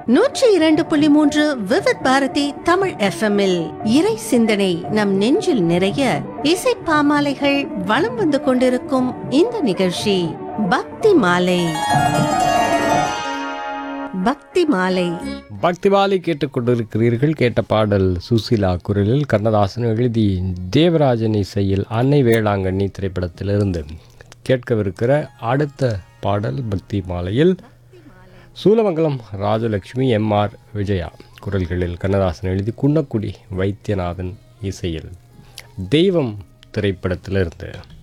நூற்றி இரண்டு புள்ளி மூன்று விவித் பாரதி தமிழ் எஃப்எம்இல் இறை சிந்தனை நம் நெஞ்சில் நிறைய இசை பாமாலைகள் வலம் வந்து கொண்டிருக்கும் இந்த நிகழ்ச்சி பக்தி மாலை பக்தி மாலை பக்திவாலி கேட்டுக்கொண்டிருக்கிறீர்கள் கேட்ட பாடல் சுசீலா குரலில் கண்ணதாசன் எழுதி தேவராஜன் இசையில் அன்னை வேளாங்கண்ணி திரைப்படத்திலிருந்து கேட்கவிருக்கிற அடுத்த பாடல் பக்தி மாலையில் சூலமங்கலம் ராஜலட்சுமி எம்ஆர் விஜயா குரல்களில் கண்ணதாசன் எழுதி குன்னக்குடி வைத்தியநாதன் இசையில் தெய்வம் திரைப்படத்திலிருந்து